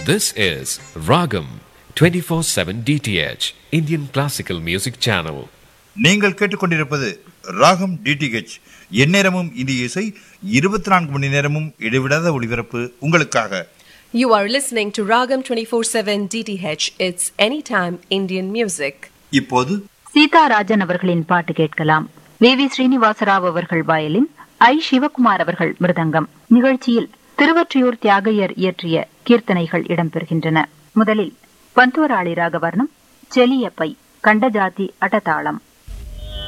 This is Ragam 24/7 DTH Indian Classical Music Channel. நீங்கள் கேட்டுக்கொண்டிருப்பது ராகம் டிடிஹெச் எந்நேரமும் இந்திய இசை இருபத்தி நான்கு மணி நேரமும் இடைவிடாத ஒளிபரப்பு உங்களுக்காக You are listening to Ragam 24/7 DTH. It's anytime Indian music. இப்போது சீதாராஜன் அவர்களின் பாட்டு கேட்கலாம் வி வி ஸ்ரீனிவாசராவ் அவர்கள் வயலின் ஐ சிவகுமார் அவர்கள் மிருதங்கம் நிகழ்ச்சியில் திருவொற்றியூர் தியாகையர் இயற்றிய கீர்த்தனைகள் இடம்பெறுகின்றன முதலில் பந்துவராளி ராகவர்ணம் செலியப்பை கண்டஜாதி அடதாளம்